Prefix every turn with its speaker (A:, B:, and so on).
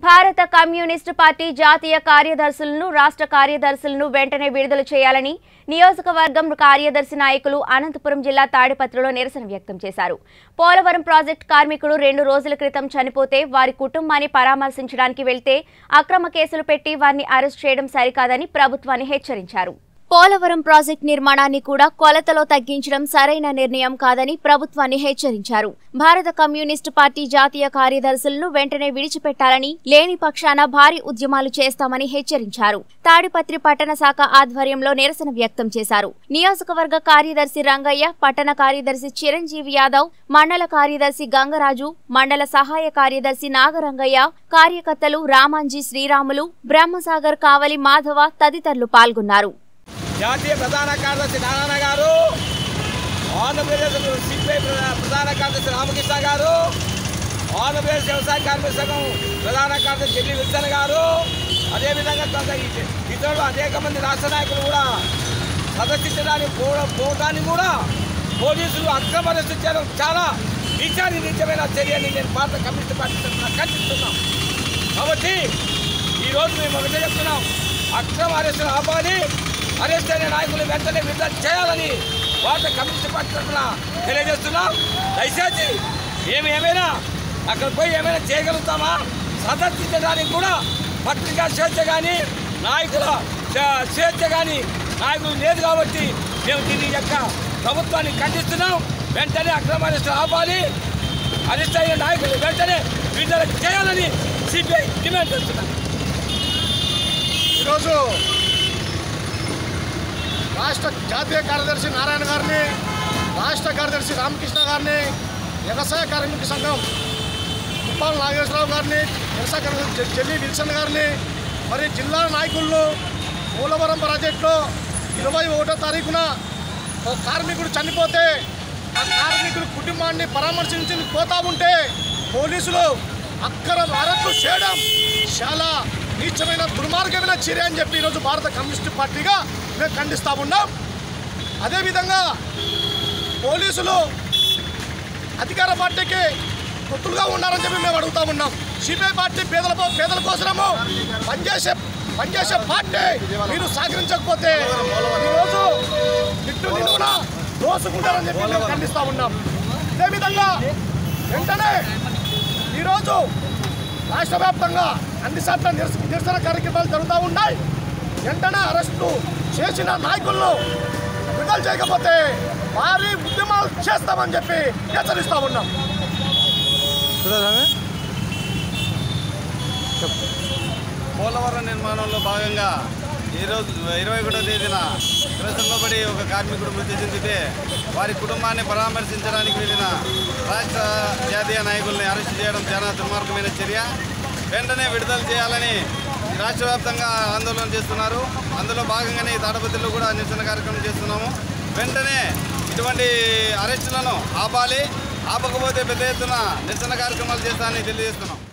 A: భారత communist party జాతీయ కార్యదర్శులను రాష్ట్ర కార్యదర్శులను వెంటనే విడుదల చేయాలని నియోజకవర్గం కార్యదర్శి నాయకులు అనంతపురం జిల్లా తాడిపత్రిలో నిరసన వ్యక్తం చేశారు పోలవరం ప్రాజెక్టు కార్మికుడు రెండు రోజుల క్రితం చనిపోతే వారి కుటుంబాన్ని పరామర్శించడానికి వెళ్తే అక్రమ కేసులు పెట్టి వారిని అరెస్ట్ చేయడం సరికాదని ప్రభుత్వాన్ని హెచ్చరించారు పోలవరం ప్రాజెక్టు నిర్మాణాన్ని కూడా కొలతలో తగ్గించడం సరైన నిర్ణయం కాదని ప్రభుత్వాన్ని హెచ్చరించారు భారత కమ్యూనిస్టు పార్టీ జాతీయ కార్యదర్శులను వెంటనే విడిచిపెట్టాలని లేని పక్షాన భారీ ఉద్యమాలు చేస్తామని హెచ్చరించారు తాడిపత్రి పట్టణ శాఖ ఆధ్వర్యంలో నిరసన వ్యక్తం చేశారు నియోజకవర్గ కార్యదర్శి రంగయ్య పట్టణ కార్యదర్శి చిరంజీవి యాదవ్ మండల కార్యదర్శి గంగరాజు మండల సహాయ కార్యదర్శి నాగరంగయ్య కార్యకర్తలు రామాంజీ శ్రీరాములు బ్రహ్మసాగర్ కావలి మాధవ తదితరులు పాల్గొన్నారు
B: జాతీయ ప్రధాన కార్యదర్శి నారాయణ గారు ఆంధ్రప్రదేశ్ సిపిఐ ప్రధా- ప్రధాన కార్యదర్శి రామకృష్ణ గారు ఆంధ్రప్రదేశ్ వ్యవసాయ కార్మిక సంఘం ప్రధాన కార్యదర్శి ఢిల్లీ విల్సన్ గారు అదేవిధంగా కొంత ఇత- ఇతరులు అనేక మంది రాష్ట్ర నాయకులు కూడా ప్రదర్శించడానికి పో- పోవటాన్ని కూడా పోలీసులు అక్రమ అరెస్టు చేయడం చాలా నీచాన్ని నీచమైన చర్యని నేను భారత కమ్యూనిస్ట్ పార్టీ తరఫున ఖండిస్తున్నాం కాబట్టి ఈరోజు మేము ఒకటే చెప్తున్నాం అక్రమ అరెస్టులు ఆపాలి అరెస్ట్ అయిన నాయకులు వెంటనే విడుదల చేయాలని భారత కమ్యూనిస్ట్ పార్టీ తరఫున తెలియజేస్తున్నాం దయచేసి మేము ఏమైనా అక్కడ పోయి ఏమైనా చేయగలుగుతామా సందర్శించడానికి కూడా పత్రికా స్వేచ్ఛ కానీ నాయకుల స్వే- స్వేచ్ఛ కానీ నాయకులు లేదు కాబట్టి మేము దీని యొక్క ప్రభుత్వాన్ని ఖండిస్తున్నాం వెంటనే అక్రమ అరెస్టులు ఆపాలి అరెస్ట్ అయిన నాయకులు వెంటనే విడుదల చేయాలని సిపిఐ డిమాండ్ చేస్తున్నాం
C: ఈరోజు రాష్ట్ర జాతీయ కార్యదర్శి నారాయణ గారిని రాష్ట్ర కార్యదర్శి రామకృష్ణ గారిని వ్యవసాయ కార్మిక సంఘం కుప్పాల నాగేశ్వరరావు గారిని వ్యవసాయ కార్మిక చె- చెల్లి విల్సన్ గారిని మరి జిల్లా నాయకులను పోలవరం ప్రాజెక్టులో ఇరవై ఒకటో తారీఖున ఒక కార్మికుడు చనిపోతే ఆ కార్మికుడి కుటుంబాన్ని పరామర్శించి పోతా ఉంటే పోలీసులు అక్కర అరెస్టు చేయడం చాలా నీచమైన దుర్మార్గమైన చర్య అని చెప్పి ఈరోజు భారత కమ్యూనిస్ట్ పార్టీగా మేము ఖండిస్తా ఉన్నాం అదేవిధంగా పోలీసులు అధికార పార్టీకి తొత్తులుగా ఉన్నారని చెప్పి మేము అడుగుతా ఉన్నాం సిపిఐ పార్టీ పేదల పేదల కోసము పనిచేసే పనిచేసే పార్టీ మీరు సహకరించకపోతే ఈరోజు నిట్టు నిలువున దోసుకుంటారని చెప్పి మేము ఖండిస్తా ఉన్నాం అదేవిధంగా వెంటనే ఈరోజు రాష్ట్ర వ్యాప్తంగా అన్ని చోట్ల నిరస నిరసన కార్యక్రమాలు జరుగుతూ ఉన్నాయి వెంటనే అరెస్టు చేసిన నాయకులను విడుదల చేయకపోతే భారీ ఉద్యమాలు చేస్తామని చెప్పి హెచ్చరిస్తా ఉన్నాం
D: పోలవరం నిర్మాణంలో భాగంగా ఈరోజు ఇరవై ఒకటో తేదీన ప్రసంలో పడి ఒక కార్మికుడు మృతి చెందితే వారి కుటుంబాన్ని పరామర్శించడానికి వెళ్ళిన రాష్ట్ర జాతీయ నాయకుల్ని అరెస్ట్ చేయడం చాలా దుర్మార్గమైన చర్య వెంటనే విడుదల చేయాలని రాష్ట్ర వ్యాప్తంగా ఆందోళన చేస్తున్నారు అందులో భాగంగానే ఈ తాడపత్రిలో కూడా నిరసన కార్యక్రమం చేస్తున్నాము వెంటనే ఇటువంటి అరెస్టులను ఆపాలి ఆపకపోతే పెద్ద ఎత్తున నిరసన కార్యక్రమాలు చేస్తానని తెలియజేస్తున్నాం